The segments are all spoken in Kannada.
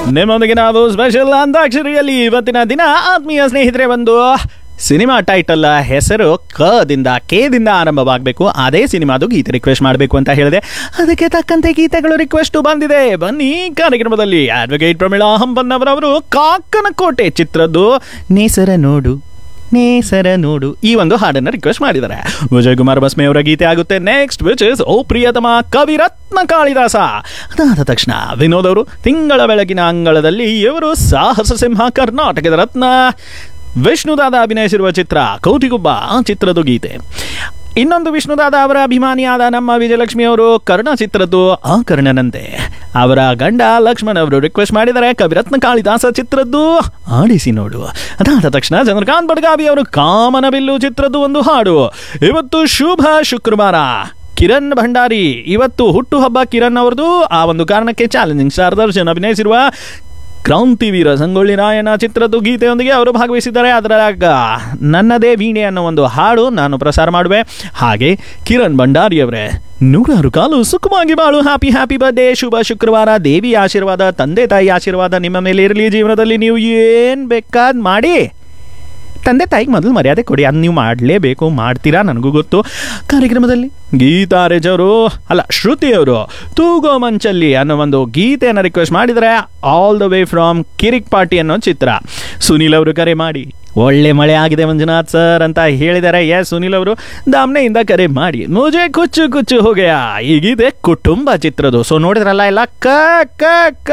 ನಿಮ್ಮೊಂದಿಗೆ ನಾವು ಸ್ಪೆಷಲ್ ಅಂತಾಕ್ಷರಿಯಲ್ಲಿ ಇವತ್ತಿನ ದಿನ ಆತ್ಮೀಯ ಸ್ನೇಹಿತರೆ ಒಂದು ಸಿನಿಮಾ ಟೈಟಲ್ ಹೆಸರು ಕ ದಿಂದ ಕೆ ದಿಂದ ಆರಂಭವಾಗಬೇಕು ಅದೇ ಸಿನಿಮಾದು ಗೀತೆ ರಿಕ್ವೆಸ್ಟ್ ಮಾಡಬೇಕು ಅಂತ ಹೇಳಿದೆ ಅದಕ್ಕೆ ತಕ್ಕಂತೆ ಗೀತೆಗಳು ರಿಕ್ವೆಸ್ಟ್ ಬಂದಿದೆ ಬನ್ನಿ ಕಾರ್ಯಕ್ರಮದಲ್ಲಿ ಅಡ್ವೊಕೇಟ್ ಪ್ರಮೀಳಾ ಹಂಪನ್ನವರವರು ಕಾಕನ ಕೋಟೆ ಚಿತ್ರದ್ದು ನೇಸರ ನೋಡು ನೇಸರ ನೋಡು ಈ ಒಂದು ಹಾಡನ್ನು ರಿಕ್ವೆಸ್ಟ್ ಮಾಡಿದ್ದಾರೆ ವಿಜಯ್ ಕುಮಾರ್ ಬಸ್ಮೆ ಅವರ ಗೀತೆ ಆಗುತ್ತೆ next which is O Priyatama Kaviratna Kalidasa ಅದಾದ ತಕ್ಷಣ ವಿನೋದ್ ಅವರು ತಿಂಗಳ ಬೆಳಗಿನ ಅಂಗಳದಲ್ಲಿ ಇವರು ಸಾಹಸ ಸಿಂಹ ಕರ್ನಾಟಕದ ರತ್ನ ವಿಷ್ಣುದಾದ ಅಭಿನಯಿಸಿರುವ ಚಿತ್ರ ಕೌಟಿಗುಬ್ಬ ಆ ಚಿತ್ರದ ಗೀತೆ ಇನ್ನೊಂದು ವಿಷ್ಣುದಾದ ಅವರ ಅಭಿಮಾನಿಯಾದ ನಮ್ಮ ವಿಜಯಲಕ್ಷ್ಮಿ ಅವರು ಕರ್ಣ ಚಿತ್ರದ್ದು ಆ ಕರ್ಣನಂತೆ ಅವರ ಗಂಡ ಲಕ್ಷ್ಮಣ್ ಅವರು ರಿಕ್ವೆಸ್ಟ್ ಮಾಡಿದರೆ ಕವಿರತ್ನ ಕಾಳಿದಾಸ ಚಿತ್ರದ್ದು ಆಡಿಸಿ ನೋಡು ಅದಾದ ತಕ್ಷಣ ಚಂದ್ರಕಾಂತ್ ಬಡ್ಗಾವಿ ಅವರು ಕಾಮನ ಬಿಲ್ಲು ಚಿತ್ರದ್ದು ಒಂದು ಹಾಡು ಇವತ್ತು ಶುಭ ಶುಕ್ರವಾರ ಕಿರಣ್ ಭಂಡಾರಿ ಇವತ್ತು ಹುಟ್ಟುಹಬ್ಬ ಕಿರಣ್ ಅವರದು ಆ ಒಂದು ಕಾರಣಕ್ಕೆ ಚಾಲೆಂಜಿಂಗ್ ಸ್ಟಾರ್ ದರ್ಶನ್ ಅಭಿನಯಿಸಿರುವ ಕ್ರಾಂತಿವೀರ ಸಂಗೊಳ್ಳಿ ರಾಯಣ್ಣ ಚಿತ್ರದ ಗೀತೆಯೊಂದಿಗೆ ಅವರು ಭಾಗವಹಿಸಿದ್ದಾರೆ ಅದರಾಗ ನನ್ನದೇ ವೀಣೆ ಅನ್ನೋ ಒಂದು ಹಾಡು ನಾನು ಪ್ರಸಾರ ಮಾಡುವೆ ಹಾಗೆ ಕಿರಣ್ ಭಂಡಾರಿ ಅವರೇ ನೂರಾರು ಕಾಲು ಸುಖವಾಗಿ ಬಾಳು ಹ್ಯಾಪಿ ಹ್ಯಾಪಿ ಬರ್ಡೇ ಶುಭ ಶುಕ್ರವಾರ ದೇವಿ ಆಶೀರ್ವಾದ ತಂದೆ ತಾಯಿ ಆಶೀರ್ವಾದ ನಿಮ್ಮ ಮೇಲೆ ಇರಲಿ ಜೀವನದಲ್ಲಿ ನೀವು ಏನು ಬೇಕಾದ್ ಮಾಡಿ ತಂದೆ ತಾಯಿಗೆ ಮೊದಲು ಮರ್ಯಾದೆ ಕೊಡಿ ಅದು ನೀವು ಮಾಡಲೇಬೇಕು ಮಾಡ್ತೀರಾ ನನಗೂ ಗೊತ್ತು ಕಾರ್ಯಕ್ರಮದಲ್ಲಿ ಗೀತಾ ರೇಜ್ ಅವರು ಅಲ್ಲ ಶ್ರುತಿ ಅವರು ತೂಗೋ ಮಂಚಲ್ಲಿ ಅನ್ನೋ ಒಂದು ಗೀತೆಯನ್ನು ರಿಕ್ವೆಸ್ಟ್ ಮಾಡಿದರೆ all the way from Kirik Party ಅನ್ನೋ ಚಿತ್ರ ಸುನೀಲ್ ಅವರು ಕರೆ ಮಾಡಿ ಒಳ್ಳೆ ಮಳೆ ಆಗಿದೆ ಮಂಜುನಾಥ್ ಸರ್ ಅಂತ ಹೇಳಿದ್ದಾರೆ ಎಸ್ ಸುನೀಲ್ ಅವರು ದಾಮ್ನೆಯಿಂದ ಕರೆ ಮಾಡಿ ಮುಜೆ ಕುಚ್ಚು ಕುಚ್ಚು ಹೋಗೆಯ ಈ ಗೀತೆ ಕುಟುಂಬ ಚಿತ್ರದು ಸೊ ನೋಡಿದ್ರಲ್ಲ ಎಲ್ಲ ಕ ಕ ಕ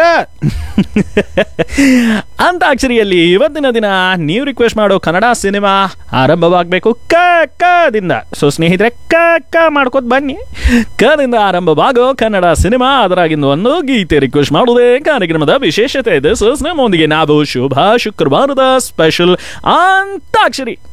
ಅಂತಾಕ್ಷರಿಯಲ್ಲಿ ಇವತ್ತಿನ ದಿನ ನೀವು ರಿಕ್ವೆಸ್ಟ್ ಮಾಡೋ ಕನ್ನಡ ಸಿನಿಮಾ ಆರಂಭವಾಗಬೇಕು ಕ ಕ ದಿಂದ ಸೊ ಸ್ನೇಹಿತರೆ ಕ ಕ ಮಾಡ್ಕೋತ ಬನ್ನಿ ಕದಿಂದ ಆರಂಭವಾಗೋ ಕನ್ನಡ ಸಿನಿಮಾ ಅದರಾಗಿಂದ ಒಂದು ಗೀತೆ ರಿಕ್ವೆಸ್ಟ್ ಮಾಡುವುದೇ ಕಾರ್ಯಕ್ರಮದ ವಿಶೇಷತೆ ಇದೆ ಸೊ ನಮ್ಮೊಂದಿಗೆ ನಾವು ಶುಭ ಶುಕ್ರವಾರದ ಸ್ಪೆಷಲ್ ಅಂತಾಕ್ಷರಿ